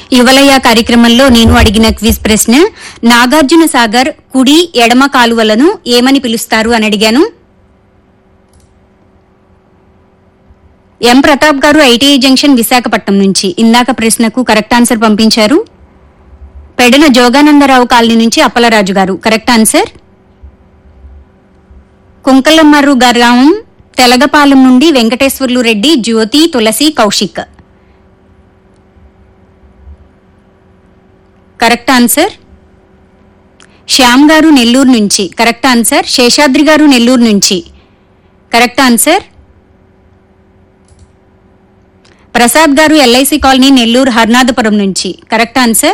యువలయ కార్యక్రమంలో నేను అడిగిన క్విజ్ ప్రశ్న నాగార్జున సాగర్ కుడి ఎడమ కాలువలను ఏమని పిలుస్తారు అని అడిగాను ఎం ప్రతాప్ గారు ఐటీఐ జంక్షన్ విశాఖపట్నం నుంచి ఇందాక ప్రశ్నకు కరెక్ట్ ఆన్సర్ పంపించారు పెడన జోగానందరావు కాలనీ నుంచి అప్పలరాజు గారు కరెక్ట్ ఆన్సర్ కుంకలమ్మర్రు గ్రామం తెలగపాలెం నుండి వెంకటేశ్వర్లు రెడ్డి జ్యోతి తులసి కౌశిక్ కరెక్ట్ ఆన్సర్ శ్యామ్ గారు నెల్లూరు నుంచి కరెక్ట్ ఆన్సర్ శేషాద్రి గారు నెల్లూరు నుంచి కరెక్ట్ ఆన్సర్ ప్రసాద్ గారు ఎల్ఐసి కాలనీ నెల్లూరు హర్నాథపురం నుంచి కరెక్ట్ ఆన్సర్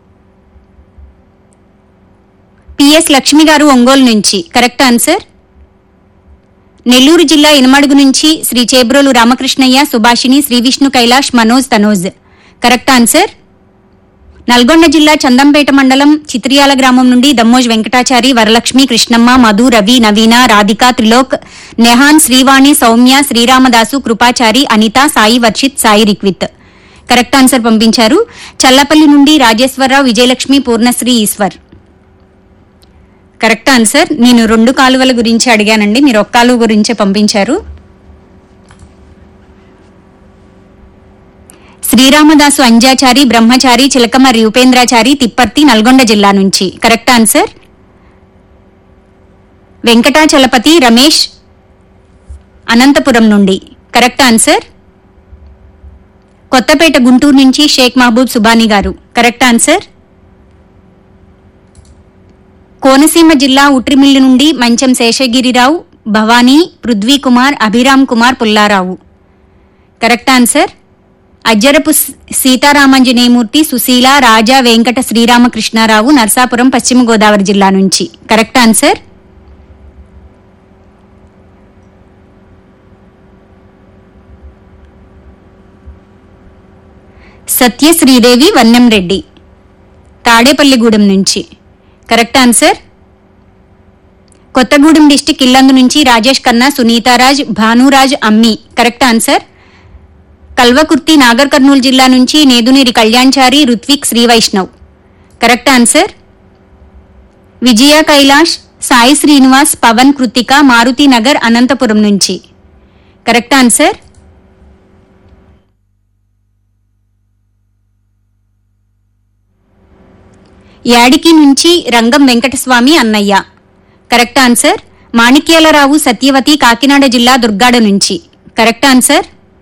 పిఎస్ లక్ష్మి గారు ఒంగోలు నుంచి కరెక్ట్ ఆన్సర్ నెల్లూరు జిల్లా ఇనమడుగు నుంచి శ్రీ చేబ్రోలు రామకృష్ణయ్య సుభాషిణి శ్రీ విష్ణు కైలాష్ మనోజ్ తనోజ్ కరెక్ట్ ఆన్సర్ నల్గొండ జిల్లా చందంపేట మండలం చిత్రియాల గ్రామం నుండి దమ్మోజ్ వెంకటాచారి వరలక్ష్మి కృష్ణమ్మ మధు రవి నవీన రాధిక త్రిలోక్ నెహాన్ శ్రీవాణి సౌమ్య శ్రీరామదాసు కృపాచారి అనిత సాయి వర్షిత్ సాయి రిక్విత్ కరెక్ట్ ఆన్సర్ పంపించారు చల్లపల్లి నుండి రాజేశ్వరరావు విజయలక్ష్మి పూర్ణశ్రీ ఈశ్వర్ కరెక్ట్ ఆన్సర్ నేను రెండు కాలువల గురించి అడిగానండి మీరు ఒక్క కాలువ గురించే పంపించారు శ్రీరామదాసు అంజాచారి బ్రహ్మచారి చిలకమర్రి ఉపేంద్రాచారి తిప్పర్తి నల్గొండ జిల్లా నుంచి కరెక్ట్ ఆన్సర్ వెంకటాచలపతి రమేష్ అనంతపురం నుండి కరెక్ట్ ఆన్సర్ కొత్తపేట గుంటూరు నుంచి షేక్ మహబూబ్ సుబానీ గారు కరెక్ట్ ఆన్సర్ కోనసీమ జిల్లా ఉట్రిమిల్లి నుండి మంచం శేషగిరిరావు భవానీ పృథ్వీ కుమార్ అభిరామ్ కుమార్ పుల్లారావు కరెక్ట్ ఆన్సర్ అజ్జరపు స్- సీతారామాంజనేయమూర్తి సుశీల రాజా వెంకట శ్రీరామకృష్ణారావు నర్సాపురం పశ్చిమ గోదావరి జిల్లా నుంచి కరెక్ట్ ఆన్సర్ సత్య శ్రీదేవి వన్నెం రెడ్డి తాడేపల్లిగూడెం నుంచి correct answer Kothagudem district Yellandu నుంచి Rajesh Khanna Sunitharaj Bhanuraj Ammi correct answer Kalwakurthy Nagarkurnool జిల్లా నుంచి నేదునీరి కళ్యాణ్చారి రుత్విక్ శ్రీవైష్ణవ్ కరెక్ట్ ఆన్సర్ విజయ కైలాష్ సాయి శ్రీనివాస్ పవన్ కృతిక మారుతి నగర్ అనంతపురం నుంచి కరెక్ట్ ఆన్సర్ యాడికి నుంచి రంగం వెంకటస్వామి అన్నయ్య కరెక్ట్ ఆన్సర్ మాణిక్యాలరావు సత్యవతి కాకినాడ జిల్లా దుర్గాడ నుంచి కరెక్ట్ ఆన్సర్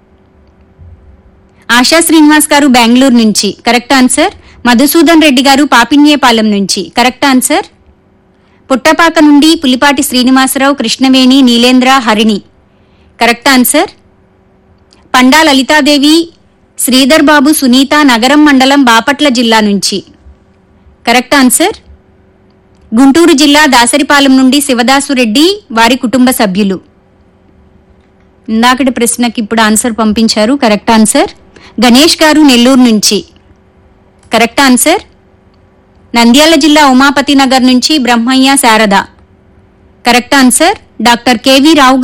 ఆశా శ్రీనివాస్ గారు బెంగళూరు నుంచి కరెక్ట్ ఆన్సర్ మధుసూదన్ రెడ్డి గారు పాపిన్యేపాలెం నుంచి కరెక్ట్ ఆన్సర్ పుట్టపాక నుండి పులిపాటి శ్రీనివాసరావు కృష్ణవేణి నీలేంద్ర హరిణి కరెక్ట్ ఆన్సర్ పండా లలితాదేవి శ్రీధర్ బాబు సునీత నగరం మండలం బాపట్ల జిల్లా నుంచి కరెక్ట్ ఆన్సర్ గుంటూరు జిల్లా దాసరిపాలెం నుండి శివదాసు రెడ్డి వారి కుటుంబ సభ్యులు ఇందాకటి ప్రశ్నకి ఇప్పుడు ఆన్సర్ పంపించారు కరెక్ట్ ఆన్సర్ గణేష్ గారు నెల్లూరు నుంచి కరెక్ట్ ఆన్సర్ నంద్యాల జిల్లా ఉమాపతి నగర్ నుంచి Brahmayya Sharada correct answer doctor K V రావు